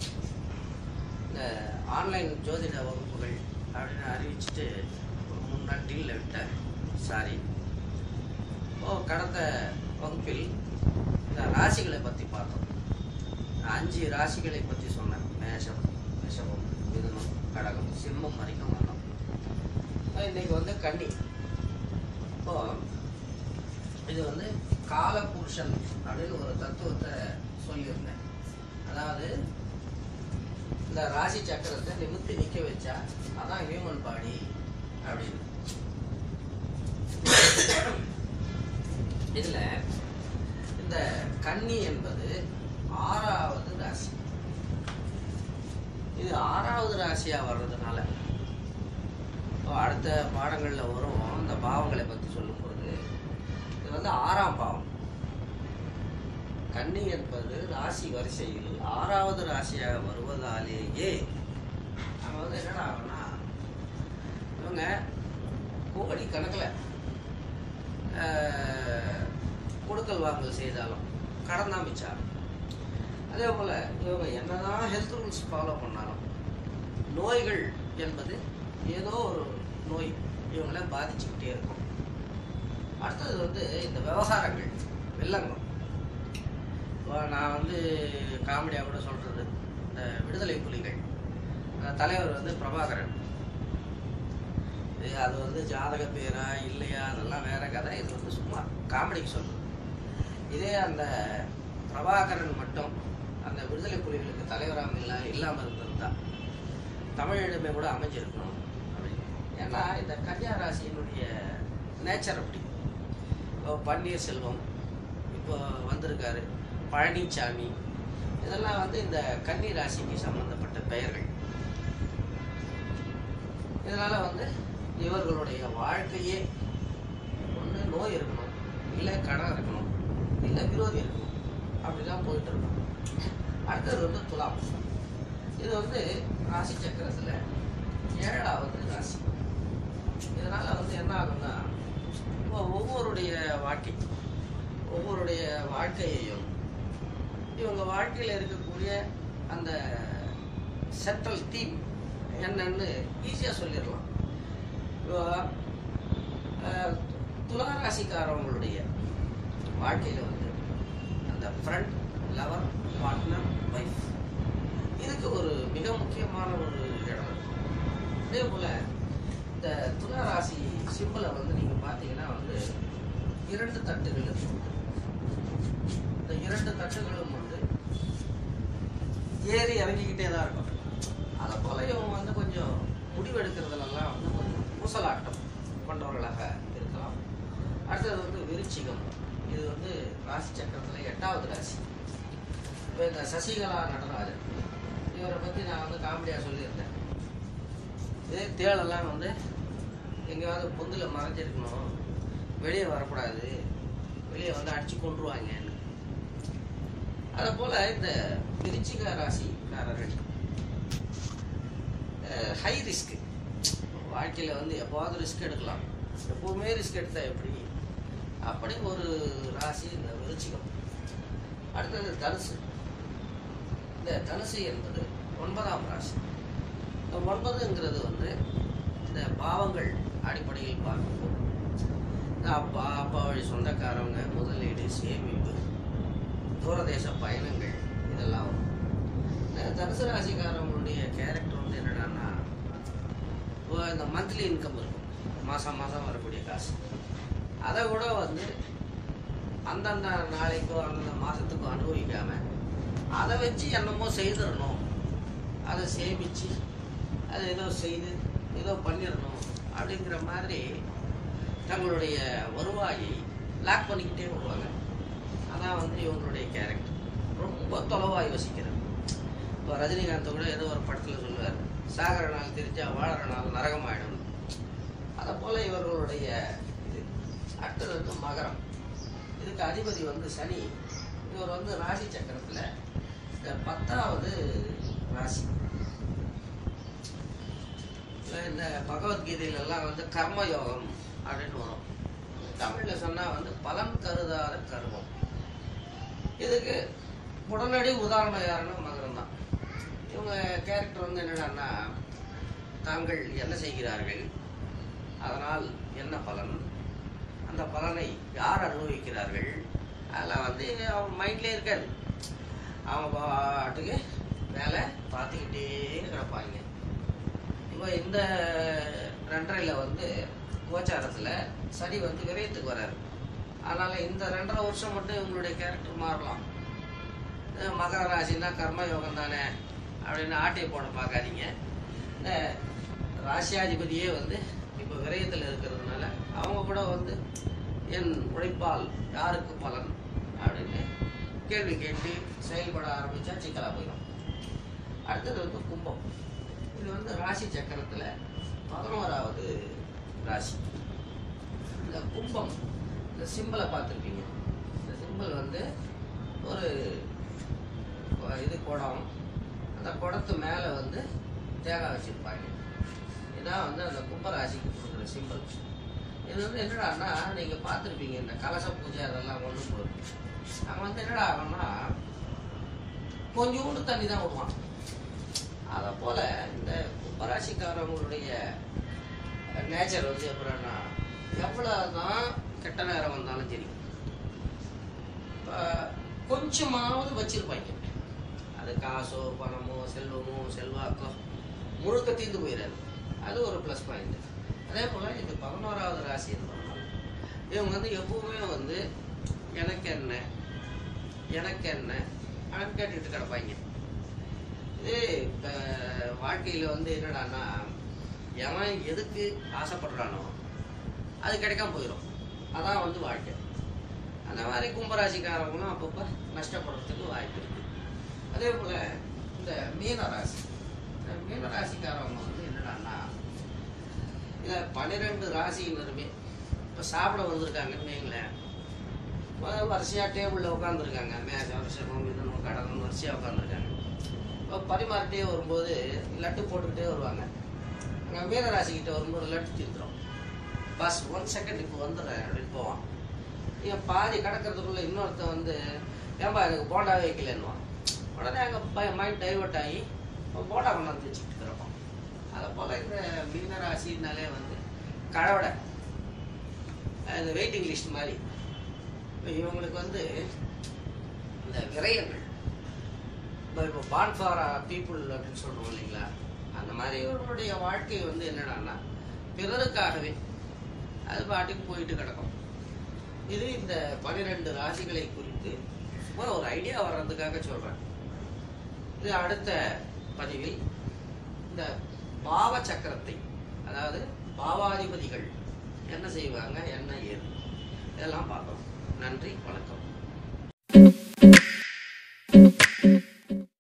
இந்த ஆன்லைன் ஜோதிட வகுப்புகள் அப்படின்னு அறிவிச்சிட்டு ஒரு மூணு நாள் டீலில் விட்டேன் சாரி ஓ கடந்த வகுப்பில் இந்த ராசிகளை பற்றி பார்த்தோம் நான் அஞ்சு ராசிகளை பற்றி சொன்னேன் மேஷம் ரிஷபம் மிதுனம் கடகம் சிம்மம் வரைக்கும் வந்தோம் இப்போ இன்னைக்கு வந்து கன்னி இப்போ இது வந்து காலபுருஷன் அப்படின்னு ஒரு தத்துவத்தை சொல்லியிருந்தேன் அதாவது இந்த ராசி சக்கரத்தை நிமித்தி நிற்க வச்சா அதான் ஹியூமன் பாடி அப்படின்னு இதுல இந்த கன்னி என்பது ஆறாவது ராசி இது ஆறாவது ராசியா வர்றதுனால இப்போ அடுத்த பாடங்கள்ல வரும் இந்த பாவங்களை பத்தி சொல்லும்போது இது வந்து ஆறாம் பாவம் கன்னி என்பது ராசி வரிசையில் ஆறாவது ராசியாக வருவதாலேயே நம்ம வந்து என்னடா ஆகும்னா இவங்க கோடி கணக்கில் கொடுக்கல் வாங்கல் செய்தாலும் கடன் தான் மிச்சாகும் அதே போல் இவங்க என்னதான் ஹெல்த் ரூல்ஸ் ஃபாலோ பண்ணாலும் நோய்கள் என்பது ஏதோ ஒரு நோய் இவங்களை பாதிச்சுக்கிட்டே இருக்கும் அடுத்தது வந்து இந்த விவகாரங்கள் வெள்ளங்கம் இப்போ நான் வந்து காமெடியாக கூட சொல்கிறது இந்த விடுதலை புலிகள் அந்த தலைவர் வந்து பிரபாகரன் இது அது வந்து ஜாதக பேரா இல்லையா அதெல்லாம் வேற கதை இது வந்து சும்மா காமெடிக்கு சொல்றது இதே அந்த பிரபாகரன் மட்டும் அந்த விடுதலை புலிகளுக்கு தலைவராக இல்லா இல்லாமல் இருந்திருந்தா தமிழிடமே கூட அமைஞ்சிருக்கணும் அப்படின்னு ஏன்னா இந்த கன்னியா ராசியினுடைய நேச்சர் அப்படி இப்போ பன்னீர்செல்வம் இப்போ வந்திருக்காரு பழனிசாமி இதெல்லாம் வந்து இந்த கன்னி ராசிக்கு சம்பந்தப்பட்ட பெயர்கள் இதனால வந்து இவர்களுடைய வாழ்க்கையே ஒன்று நோய் இருக்கணும் இல்லை கடன் இருக்கணும் இல்லை விரோதி இருக்கணும் அப்படிதான் போயிட்டு இருக்கணும் அடுத்தது வந்து துலாம் இது வந்து ராசி சக்கரத்தில் ஏழாவது ராசி இதனால வந்து என்ன ஆகும்னா இப்போ ஒவ்வொருடைய வாழ்க்கை ஒவ்வொருடைய வாழ்க்கையையும் இவங்க வாழ்க்கையில் இருக்கக்கூடிய அந்த சென்ட்ரல் தீம் என்னன்னு ஈஸியாக சொல்லிடலாம் இப்போ அஹ், துலா ராசிக்காரவங்களுடைய வாழ்க்கையில் வந்து அந்த ஃப்ரெண்ட் லவர் பார்ட்னர் ஒய்ஃப் இதுக்கு ஒரு மிக முக்கியமான ஒரு இடம் இருக்கு அதே போல் இந்த துலா ராசி சிம்பிளை வந்து நீங்கள் பார்த்தீங்கன்னா வந்து இரண்டு தட்டுகள் இருக்கு இந்த இரண்டு தட்டுகளும் வந்து ஏறி இறங்கிக்கிட்டே தான் இருக்கும் அதை போல இவங்க வந்து கொஞ்சம் முடிவெடுக்கிறதுலலாம் வந்து கொஞ்சம் ஊசலாட்டம் கொண்டவர்களாக இருக்கலாம் அடுத்தது வந்து விருச்சிகம் இது வந்து ராசி சக்கரத்தில் எட்டாவது ராசி இப்போ இந்த சசிகலா நடராஜன் இவரை பற்றி நான் வந்து காமெடியாக சொல்லியிருந்தேன் இதே தேளெல்லாம் வந்து எங்கேயாவது பொந்தில் மறைஞ்சிருக்கணும் வெளியே வரக்கூடாது வெளியே வந்து அடிச்சு கொண்டுருவாங்கன்னு அதை போல இந்த விருச்சிக ராசிக்காரர்கள் ஹை ரிஸ்க் வாழ்க்கையில் வந்து எப்போவாவது ரிஸ்க் எடுக்கலாம் எப்பவுமே ரிஸ்க் எடுத்தா எப்படி அப்படி ஒரு ராசி இந்த விருச்சிகம் அடுத்தது தனுசு இந்த தனுசு என்பது ஒன்பதாம் ராசி இந்த ஒன்பதுங்கிறது வந்து இந்த பாவங்கள் அடிப்படையில் பார்க்கும்போது இந்த அப்பா அப்பா வழி சொந்தக்காரவங்க முதலீடு சேமிப்பு தூரதேச பயணங்கள் இதெல்லாம் வரும் இந்த தனுசு ராசிக்காரவங்களுடைய கேரக்டர் வந்து என்னடான்னா இப்போ இந்த மந்த்லி இன்கம் இருக்கும் மாதம் மாதம் வரக்கூடிய காசு அதை கூட வந்து அந்தந்த நாளைக்கோ அந்தந்த மாதத்துக்கோ அனுபவிக்காம அதை வச்சு என்னமோ செய்திடணும் அதை சேமித்து அதை ஏதோ செய்து ஏதோ பண்ணிடணும் அப்படிங்கிற மாதிரி தங்களுடைய வருவாயை லாக் பண்ணிக்கிட்டே வருவாங்க அதான் வந்து இவங்களுடைய கேரக்டர் ரொம்ப தொலைவாக யோசிக்கிறது இப்போ ரஜினிகாந்த் கூட ஏதோ ஒரு படத்தில் சொல்லுவார் சாகர நாள் தெரிஞ்சா வாழற நாள் நரகமாயிடும் அதை போல இவர்களுடைய இது அடுத்தது வந்து மகரம் இதுக்கு அதிபதி வந்து சனி இவர் வந்து ராசி சக்கரத்தில் இந்த பத்தாவது ராசி இப்ப இந்த பகவத்கீதையில எல்லாம் வந்து கர்ம யோகம் அப்படின்னு வரும் தமிழ்ல சொன்னா வந்து பலன் கருதாத கர்மம் இதுக்கு உடனடி உதாரணம் யாருன்னா மகரம் தான் இவங்க கேரக்டர் வந்து என்னடான்னா தாங்கள் என்ன செய்கிறார்கள் அதனால் என்ன பலன் அந்த பலனை யார் அனுபவிக்கிறார்கள் அதெல்லாம் வந்து அவன் மைண்ட்லேயே இருக்காது அவன் பாட்டுக்கு வேலை பார்த்துக்கிட்டே கிடப்பாங்க இப்போ இந்த ரெண்டரையில் வந்து கோச்சாரத்தில் சனி வந்து விரயத்துக்கு வராரு அதனால் இந்த ரெண்டரை வருஷம் மட்டும் இவங்களுடைய கேரக்டர் மாறலாம் அஹ் மகர ராசின்னா கர்ம யோகம் தானே அப்படின்னு ஆட்டையை போட பார்க்காதீங்க இந்த ராசியாதிபதியே வந்து இப்போ விரயத்தில் இருக்கிறதுனால அவங்க கூட வந்து என் உழைப்பால் யாருக்கு பலன் அப்படின்னு கேள்வி கேட்டு செயல்பட ஆரம்பித்தா சிக்கலாக போயிடும் அடுத்தது வந்து கும்பம் இது வந்து ராசி சக்கரத்தில் பதினோராவது ராசி இந்த கும்பம் இந்த சிம்பிளை பார்த்துருப்பீங்க இந்த சிம்பிள் வந்து ஒரு இது குடம் அந்த குடத்து மேலே வந்து தேங்காய் வச்சுருப்பாங்க இதான் வந்து அந்த கும்பராசிக்கு கொடுக்குற சிம்பிள் இது வந்து என்னடான்னா நீங்கள் பார்த்துருப்பீங்க இந்த கலச பூஜை அதெல்லாம் கொண்டு போகுது அங்கே வந்து என்னடா ஆகும்னா கொஞ்சோண்டு தண்ணி தான் விடுவான் அதை போல் இந்த கும்பராசிக்காரவங்களுடைய நேச்சர் வந்து எப்படின்னா எவ்வளோ தான் கெட்ட நேரம் வந்தாலும் சரி இப்போ கொஞ்சமாவது வச்சிருப்பாங்க அது காசோ பணமோ செல்வமோ செல்வாக்கோ முழுக்க தீர்ந்து போயிடாது அது ஒரு ப்ளஸ் பாயிண்ட் அதே போல் இது பதினோராவது ராசி என்பதனால இவங்க வந்து எப்பவுமே வந்து எனக்கு என்ன எனக்கு என்ன அப்படின்னு கேட்டுக்கிட்டு கிடப்பாங்க இது இப்போ வாழ்க்கையில் வந்து என்னடான்னா எவன் எதுக்கு ஆசைப்படுறானோ அது கிடைக்காம போயிடும் அதான் வந்து வாழ்க்கை அந்த மாதிரி கும்பராசிக்காரங்களும் அப்பப்போ நஷ்டப்படுறதுக்கு வாய்ப்பு இருக்கு அதே போல் இந்த மீன ராசி இந்த மீன ராசிக்காரவங்க வந்து என்னடான்னா இதில் பன்னிரெண்டு ராசியினருமே இப்போ சாப்பிட வந்திருக்காங்கன்னு வைங்களேன் முதல்ல வரிசையாக டேபிளில் உட்காந்துருக்காங்க மேஜம் ரிஷபம் மிதனம் கடகம் வரிசையாக உட்காந்துருக்காங்க இப்போ பரிமாறிட்டே வரும்போது லட்டு போட்டுக்கிட்டே வருவாங்க அங்கே மீன ராசிக்கிட்ட வரும்போது லட்டு தீர்த்துரும் பஸ் ஒன் செகண்ட் இப்போ வந்துடுறேன் அப்படின்னு போவான் இவன் பாதி கடக்கிறதுக்குள்ள இன்னொருத்தன் வந்து ஏன்பா எனக்கு போண்டா வைக்கலன்னுவான் உடனே அங்கே மைண்ட் டைவர்ட் ஆகி அவன் போண்டா கொண்டாந்து வச்சுக்கிட்டு கிடப்பான் அதை போல் இந்த மீனராசினாலே வந்து கடவுடை இந்த வெயிட்டிங் லிஸ்ட் மாதிரி இப்போ இவங்களுக்கு வந்து இந்த விரயங்கள் இப்போ இப்போ பான் ஃபார் பீப்புள் அப்படின்னு சொல்கிறோம் இல்லைங்களா அந்த மாதிரி இவர்களுடைய வாழ்க்கை வந்து என்னடான்னா பிறருக்காகவே அது பாட்டுக்கு போயிட்டு கிடக்கும் இது இந்த பன்னிரெண்டு ராசிகளை குறித்து சும்மா ஒரு ஐடியா வர்றதுக்காக சொல்றேன் இது அடுத்த பதிவில் இந்த பாவ சக்கரத்தை அதாவது பாவாதிபதிகள் என்ன செய்வாங்க என்ன ஏது இதெல்லாம் பார்க்கலாம் நன்றி வணக்கம்